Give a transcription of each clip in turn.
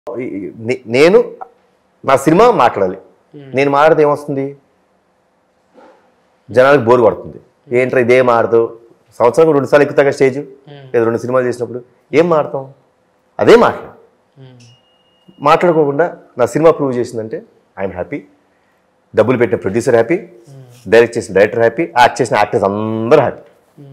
నే- నేను నా సినిమా మాట్లాడాలి నేను మాట్లాడితే ఏమొస్తుంది జనాలకు బోర్ కొడుతుంది ఏంట్రా ఇదే మాడతావు సంవత్సరం రెండు సార్లు ఎక్కుతాగా స్టేజ్ లేదా రెండు సినిమాలు చేసినప్పుడు ఏం మాడతాం అదే మాట్లాడు మాట్లాడుకోకుండా నా సినిమా ప్రూవ్ చేసిందంటే ఐఎమ్ హ్యాపీ డబ్బులు పెట్టిన ప్రొడ్యూసర్ హ్యాపీ డైరెక్ట్ చేసిన డైరెక్టర్ హ్యాపీ యాక్ట్ చేసిన యాక్టర్స్ అందరూ హ్యాపీ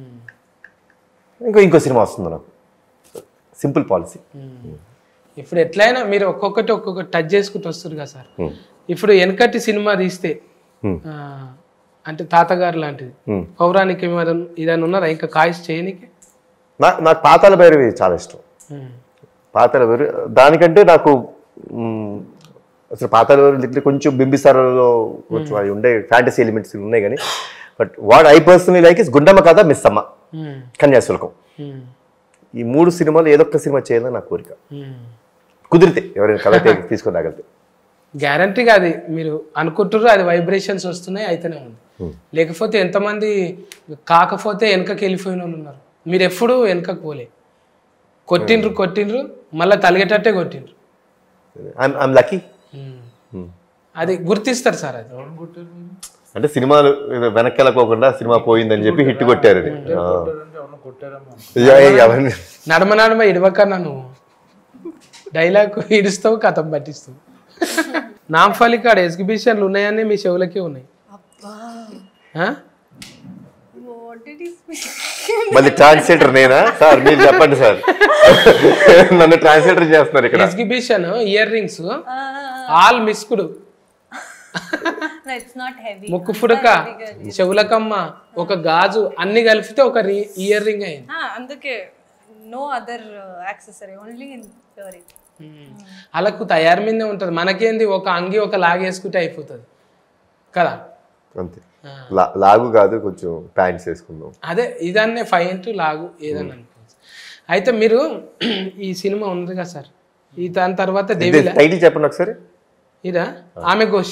ఇంకో ఇంకో సినిమా వస్తుంది నాకు సింపుల్ పాలసీ ఇప్పుడు ఎట్లయినా మీరు ఒక్కొక్కటి ఒక్కొక్కటి టచ్ చేసుకుంటూ వస్తారు కదా సార్ ఇప్పుడు వెనకటి సినిమా తీస్తే ఆ, అంటే తాతగారు లాంటిది పౌరాణిక ఏమైనా ఏదైనా ఉన్నారా ఇంకా కాయిస్ చేయనికి నా నాకు పాతాల భైరవి చాలా ఇష్టం పాతాల భైరవి దానికంటే నాకు మ్, అసలు పాతాల భైరవి దగ్గర కొంచెం బింబిసారలో కొంచెం అవి ఉండే ఫ్యాంటసీ ఎలిమెంట్స్ ఉన్నాయి కానీ but what I personally like is Gundamma Katha miss అమ్మ కన్యాశుల్కం ఈ మూడు సినిమాలు ఏదొక్క సినిమా చేయాలని నా కోరిక కుదిరితే ఎవరైనా కథ తీ- తీసుకొని రాగలితే గ్యారంటీగా అది మీరు అనుకుంటుర్రు అది వైబ్రేషన్స్ వస్తున్నాయి అయితేనే ఉంది లేకపోతే ఎంతమంది కాకపోతే వెనకకి వెళ్ళిపోయిన వాళ్ళు ఉన్నారు మీరు ఎప్పుడు వెనకకు పోలే కొట్టిండ్రు కొట్టిండ్రు మళ్ళీ తలిగేటట్టే కొట్టిండ్రు ఐఎమ్ లక్కీ అది గుర్తిస్తారు సార్ అది అంటే సినిమాలు వెనక్కి వెళ్ళకోకుండా సినిమా పోయిందని చెప్పి హిట్ కొట్టారు అది ఆ. యా, యా, అవన్నీ నడమ నడమ ఇడవకన్నా నువ్వు డైలాగ్ ఇడుస్తావు కథం పట్టిస్తావు నాంఫలి కాడ ఎగ్జిబిషన్లు ఉన్నాయని మీ చెవులకే ఉన్నాయి ఆ? What did he speak? మళ్ళీ ట్రాన్స్లేటర్ నేనా సార్ మీరు చెప్పండి సార్ నన్ను ట్రాన్స్లేటర్ చేస్తున్నారు ఇక్కడ ఎగ్జిబిషన్ ఇయర్ రింగ్స్ ఆల్ మిస్కుడు no, it's not heavy. ముక్కు పుడక చెవులకమ్మ ఒక గాజు అన్ని కలిపితే ఒక ఇయర్ రింగ్ అయింది Ah, అందుకే no other accessory only in earring అలాకు తయారు మీదే ఉంటుంది మనకేంది ఒక అంగి ఒక లాగేసుకుంటే అయిపోతుంది కదా అంతే లా- లాగు కాదు కొంచెం ప్యాంట్స్ వేసుకుందాం అదే ఇదన్నే ఫైవ్ ఇంటూ లాగు ఏదన్నా అనుకోవచ్చు అయితే మీరు ఈ సినిమా ఉంది కదా సార్ ఈ దాని తర్వాత దేవిలా టైటిల్ చెప్పండి ఒకసారి ఇదా ఆమె ఘోష్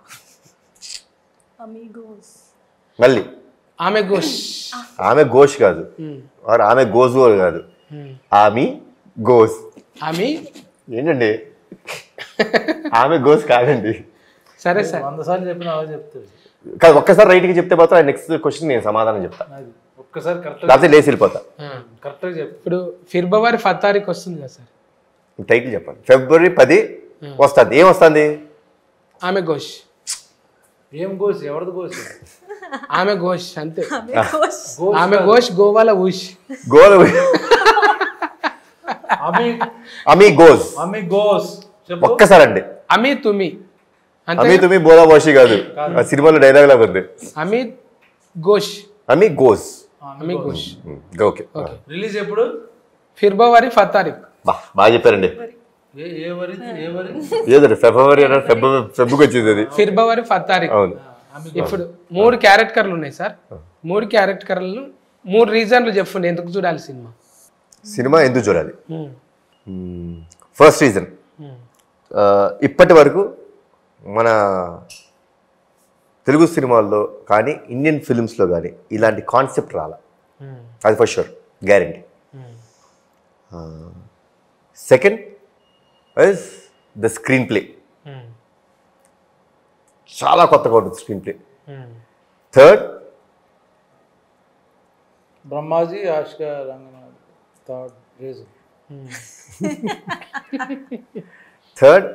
అమీగోస్ మళ్ళీ ఆమె ఘోష్ ఆమె ఘోష్ కాదు ఆర్ ఆమె గోజ్ గోల్ కాదు ఆమె గోస్ ఆమె ఏంటండి ఆమె గోస్ కాదండి సరే సార్ వంద సార్లు చెప్పిన అలా చెప్తుంది కాదు ఒక్కసారి రైట్కి చెప్తే మాత్రం నెక్స్ట్ క్వశ్చన్ నేను సమాధానం చెప్తా అది ఒక్కసారి కరెక్ట్ లేకపోతే లేచి వెళ్ళిపోతా ఆ. కరెక్ట్గా చెప్పు ఇప్పుడు ఫిబ్రవరి ఫతారీకి వస్తుంది కదా సార్ టైటిల్ చెప్పండి ఫిబ్రవరి పది వస్తుంది ఏం వస్తుంది ఆమె ఘోష్ ఏం కోసి ఎవరిది కోసి ఆమె ఘోష్ అంతే అమీగోస్ ఆమె ఘోష్ గోవాల ఊష్ గోల్ అమి అమీ గోస్ అమి గోస్ చెప్పు ఒక్కసారి అండి అమి తుమి అంతే అమీ తుమి బోలా బాషి కాదు ఆ సినిమాలో డైలాగ్ లాగా ఉంది Amigos Amigos Amigos okay release ఎప్పుడు ఫిబ్రవరి ఫతారీక్ బా బాగా చెప్పారండి ఏ ఏ వరి ఏ వరి ఏదండి ఫిబ్రవరి అన్న ఫెబ్రవరి ఫెబ్రుకి వచ్చింది అది ఫిబ్రవరి ఫతారీక్ అవును ఇప్పుడు మూడు క్యారెక్టర్లు ఉన్నాయి సార్ మూడు క్యారెక్టర్లు మూడు రీజన్లు చెప్పండి ఎందుకు చూడాలి సినిమా సినిమా ఎందుకు చూడాలి ఉమ్, ఫస్ట్ రీజన్ ఉమ్, ఇప్పటి వరకు మన తెలుగు సినిమాల్లో కానీ ఇండియన్ ఫిలిమ్స్లో కానీ ఇలాంటి కాన్సెప్ట్ రాల ఉమ్, అది for sure guarantee um, second is the screen play um, చాలా కొత్తగా ఉంటుంది screen play um, third Brahmaji Ashika Ranganath third reason um. Third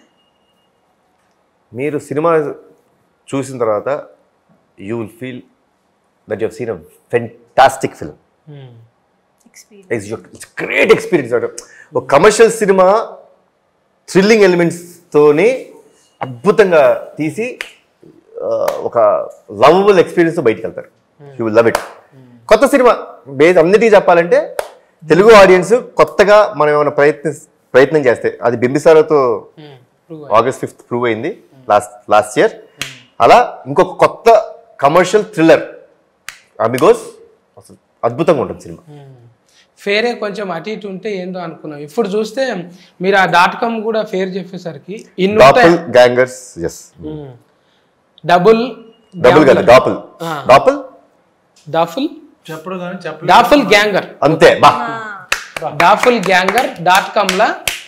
మీరు సినిమా చూసిన తర్వాత you will feel that you seen a fantastic film um, experience it's great experience ఒక commercial cinema thrilling ఎలిమెంట్స్తోని అద్భుతంగా తీసి ఆ, ఒక లవబుల్ ఎక్స్పీరియన్స్ బయటికి వెళ్తారు యూ విల్ లవ్ ఇట్ కొత్త సినిమా బేస్ అన్నిటికీ చెప్పాలంటే తెలుగు ఆడియన్స్ కొత్తగా మనం ఏమైనా ప్రయత్న ప్రయత్నం చేస్తే అది బింబిసారతో um, prove August fifth prove అయింది లాస్ట్ లాస్ట్ ఇయర్ అలా ఇంకొక కొత్త కమర్షియల్ థ్రిల్లర్ అమిగోస్ అసలు అద్భుతంగా ఉంటుంది సినిమా ఫేరే కొంచెం అటు ఇటు ఉంటే ఏందో అనుకున్నాం ఇప్పుడు చూస్తే మీరు ఆ డాట్ కామ్ కూడా ఫేర్ చెప్పేసరికి ఇన్ని ఉంటాయి doppelgangers yes double double కదా డాపుల్ డాపుల్ డాఫుల్ చెప్పడు కానీ చెప్పలేదు డాఫుల్ గ్యాంగర్ అంతే బా డాఫుల్ గ్యాంగర్ డాట్ కామ్ లా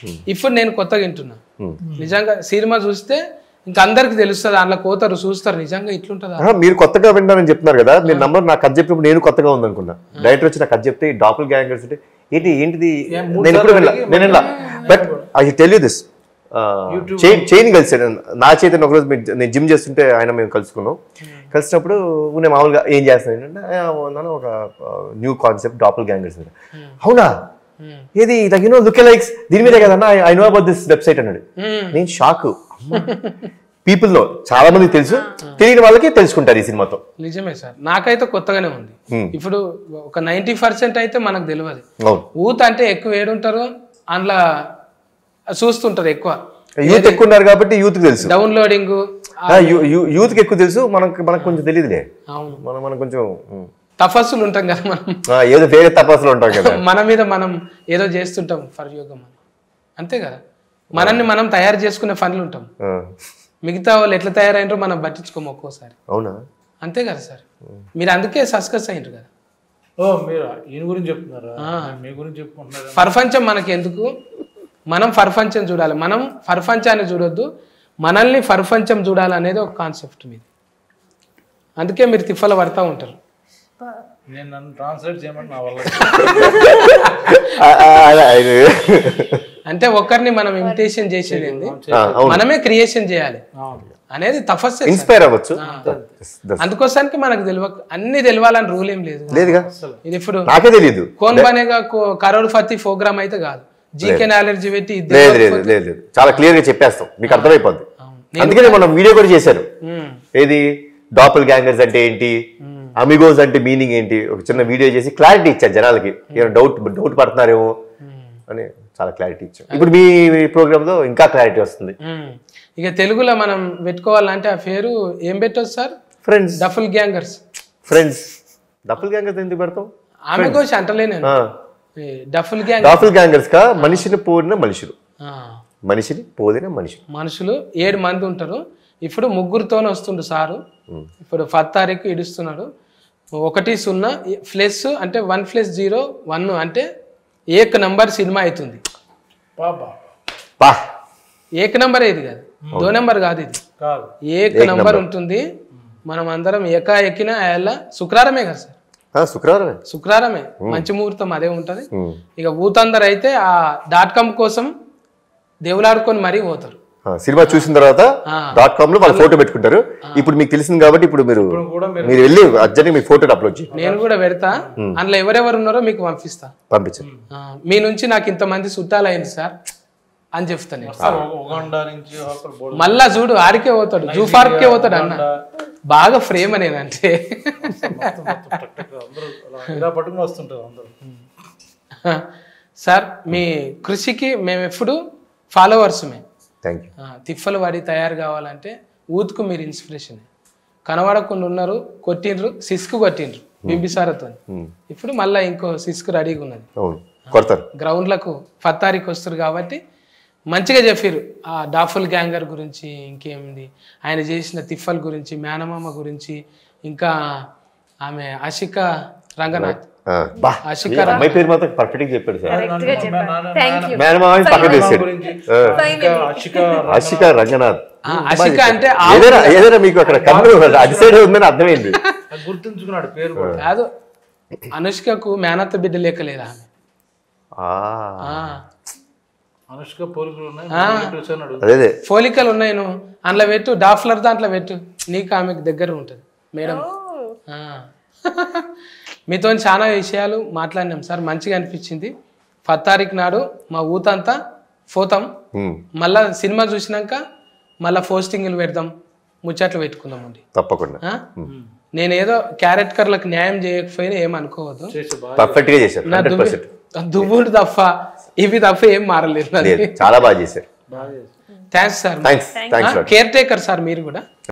ఇప్పుడు నేను కొత్తగా వింటున్నా నిజంగా సినిమా చూస్తే ఇంకా అందరికి తెలుస్తుంది అందులో కోతారు చూస్తారు నిజంగా ఇట్లుంటుందా ఆహా, మీరు కొత్తగా వింటారని చెప్తున్నారు కదా మీరు నంబర్ నాకు కథ చెప్పినప్పుడు నేను కొత్తగా ఉందనుకున్నా డైరెక్టర్ వచ్చి నాకు కథ చెప్తే ఈ డాపుల్ గ్యాంగర్స్ అంటే ఏంటి ఏంటిది నేను ఎప్పుడు వినలా నేను వినలా but I tell you this chain chain కలిసాను నా చేతిని ఒకరోజు మీరు- నేను జిమ్ చేస్తుంటే ఆయన మేము కలుసుకున్నాం కలిసినప్పుడు నేను మామూలుగా ఏం చేస్తాను అంటే "ఆ, ఉన్నాను ఒక న్యూ కాన్సెప్ట్ డాపుల్ గ్యాంగర్స్ అవునా ఏది తగిన లుక్ లైక్స్ దీని మీదే కదన్నా I know about this website అన్నాడు నేను షాక్ పీపుల్ లో చాలా మంది తెలుసు తెలియని వాళ్ళకి తెలుసుకుంటారు ఈ సినిమాతో నిజమే సార్ నాకైతే కొత్తగానే ఉంది ఇప్పుడు ఒక నైంటీ పర్సెంట్ అయితే మనకు తెలియదు అవును ఊత్ అంటే ఎక్కువ ఏడుంటారు అందులో చూస్తుంటారు ఎక్కువ యూత్ ఎక్కువ ఉన్నారు కాబట్టి యూత్ కి తెలుసు డౌన్లోడింగ్ యూత్ కి ఎక్కువ తెలుసు మనకు మనకు కొంచెం తెలియదులే అవును మనం మనం కొంచెం ఉమ్. తపస్సులు ఉంటాం కదా మనం ఆ, ఏదో వేరే తపాసులు ఉంటాం కదా మన మీద మనం ఏదో చేస్తుంటాం ఫర్ యోగం అని అంతే కదా మనల్ని మనం తయారు చేసుకునే పనులు ఉంటాం ఆ, మిగతా వాళ్ళు ఎట్లా తయారైనరో మనం పట్టించుకోము ఒక్కోసారి అవునా అంతే కదా సార్ మీరు అందుకే సస్కస్ అయినరు కదా ఓ మీరు ఈయన గురించి చెప్తున్నారా మీ గురించి చెప్పుకుంటున్నారా ప్రపంచం మనకి ఎందుకు మనం ప్రపంచం చూడాలి మనం ప్రపంచాన్ని చూడొద్దు మనల్ని ప్రపంచం చూడాలనేది ఒక కాన్సెప్ట్ మీది అందుకే మీరు తిప్పలు పడతా ఉంటారు నేను నన్ను ట్రాన్స్లేట్ చేయమని నా వల్ల ఆ, ఆ, ఆ, ఆయన- అంటే ఒక్కరిని మనం ఇమిటేషన్ చేసేది ఏంది ఆ, అవును మనమే క్రియేషన్ చేయాలి అవును. అనేది తపస్సు ఇన్స్పైర్ అవ్వచ్చు Yes, that's- అందుకోసానికి మనకు తెలియ అన్ని తెలియాలని రూల్ ఏం లేదు లేదుగా ఇది ఇప్పుడు నాకే తెలియదు కోన్ బనేగా కో- కరోడ్ ఫతి ప్రోగ్రామ్ అయితే కాదు జీకే నాలెడ్జ్ పెట్టి ఇది లేదు లేదు లేదు లేదు చాలా క్లియర్ గా చెప్పేస్తాం మీకు అర్థమైపోద్ది అందుకని మనం వీడియో కూడా చేశారు ఉమ్, ఏది డాపుల్ గ్యాంగర్స్ అంటే ఏంటి అమిగోస్ అంటే మీనింగ్ ఏంటి ఒక చిన్న వీడియో చేసి క్లారిటీ ఇచ్చారు జనాలకి ఏమైనా డౌట్ డౌట్ పడుతున్నారేమో అని చాలా క్లారిటీ ఇచ్చాం ఇప్పుడు మీ ప్రోగ్రామ్ లో ఇంకా క్లారిటీ వస్తుంది ఉమ్. ఇక తెలుగులో మనం పెట్టుకోవాలంటే ఆ పేరు ఏం పెట్టొచ్చు sir friends doppelgangers friends doppelgangers ఎందుకు పెడతాం ఆమె కోసి అంటలే నేను ఈ డఫుల్ గ్యాంగ్ డాఫుల్ గ్యాంగర్స్ కా మనిషిని పోడిన మనుషులు ఆ, మనిషిని పోదిన మనుషులు మనుషులు ఏడు మంది ఉంటారు ఇప్పుడు ముగ్గురుతోనే వస్తుండు సారు ఇప్పుడు ఫత్ తారీఖు ఇడుస్తున్నాడు ఒకటి సున్నా ప్లస్ అంటే వన్ ప్లస్ జీరో వన్ అంటే ఏక్ నంబర్ సినిమా అవుతుంది పాపా పా ఏక్ నంబర్ ఇది కాదు దో నెంబర్ కాదు ఇది కాదు ఏక్ నంబర్ ఉంటుంది మనం అందరం ఏకా ఎక్కిన అలా శుక్రవారమే కదా సార్ ఆ, శుక్రవారమే శుక్రవారమే మంచి ముహూర్తం అదే ఉంటది ఉమ్. ఇక ఊతందరు అయితే ఆ డాట్ కామ్ కోసం దేవులాడుకొని మరీ పోతారు ఆ, సినిమా చూసిన తర్వాత ఆ. డాట్ కామ్ లో వాళ్ళు ఫోటో పెట్టుకుంటారు ఇప్పుడు మీకు తెలిసింది కాబట్టి ఇప్పుడు మీరు కూడా మీరు మీరు వెళ్ళి అర్జెంట్ మీ ఫోటో అప్లోడ్ చేయండి నేను కూడా పెడతా అందులో ఎవరెవరు ఉన్నారో మీకు పంపిస్తా పంపించండి ఆ, మీ నుంచి నాకు ఇంతమంది చుట్టాలు అయింది సార్ అని చెప్తా నేను సార్ ఒక- ఉగాండా నుంచి ఒకరు బోర్డు మళ్ళా చూడు ఆడికే పోతాడు జూ పార్క్కే పోతాడు అన్న బాగా ఫ్రేమ్ అనేది అంటే మొత్తం మొత్తం టక్ టక్ అందరూ అలా ఇలా పట్టుకుని వస్తుంటారు అందరూ సార్ మీ కృషికి మేము ఎప్పుడు ఫాలోవర్స్మే థ్యాంక్ యూ తిప్పలు పడి తయారు కావాలంటే ఊతుకు మీరు ఇన్స్పిరేషన్ కనబడకుండా ఉన్నారు కొట్టిండ్రు సిస్క్ కొట్టిండ్రు బింబిసారతో ఇప్పుడు మళ్ళీ ఇంకో సిస్క్ రెడీగా ఉన్నది అవును కొడతారు గ్రౌండ్లకు ఫత్తారికి వస్తారు కాబట్టి మంచిగా చెప్పారు ఆ డాఫుల్ గ్యాంగర్ గురించి ఇంకేమింది ఆయన చేసిన తిఫల్ గురించి మేనమామ గురించి ఇంకా ఆమె ఆషిక రంగనాథ్ ఆ, బా ఆషిక ఈ అమ్మాయి పేరు మాత్రం పర్ఫెక్ట్ గా చెప్పాడు సార్ కరెక్ట్ గా చెప్పారు థ్యాంక్ యూ మేనమామని పక్కన వేసాడు గురించి ఆ, ఇంకా అషిక ఆశిక రంగనాథ్ ఆ, ఆషిక అంటే ఆ ఏదైనా ఏదైనా మీకు అక్కడ కన్ను అటు సైడ్ ఉందని అర్థమైంది అది గుర్తుంచుకున్నాడు పేరు కూడా కాదు అనుష్కకు మేనత్త బిడ్డ లేకలేదా ఆమె ఆ, ఆ, అనుష్క పోలికలు ఉన్నాయి చూసాడు అదే అదే పోలికలు ఉన్నాయి నువ్వు అందులో పెట్టు డాఫ్లర్ దాంట్లో పెట్టు నీకు ఆమెకు దగ్గర ఉంటుంది మేడం ఆ. మీతో చాలా విషయాలు మాట్లాడినాం సార్ మంచిగా అనిపించింది పది తారీఖు నాడు మా ఊతంతా పోతాం ఉమ్, మళ్ళా సినిమా చూసినాక మళ్ళా పోస్టింగ్లు పెడదాం ముచ్చట్లు పెట్టుకుందామండి తప్పకుండా ఆ? నేనేదో క్యారెట్ కర్లకు న్యాయం చేయకపోయినా ఏమనుకోవద్దు చేసి బాగా పర్ఫెక్ట్ గా చేశారు నా హండ్రెడ్ దువ్వు పర్సెంట్ దువ్వుడు తప్ప ఇవి తప్ప ఏం మారలేదు లేదు చాలా బాగా చేశారు బాగా చేసి thanks sir thanks thanks caretaker sir మీరు కూడా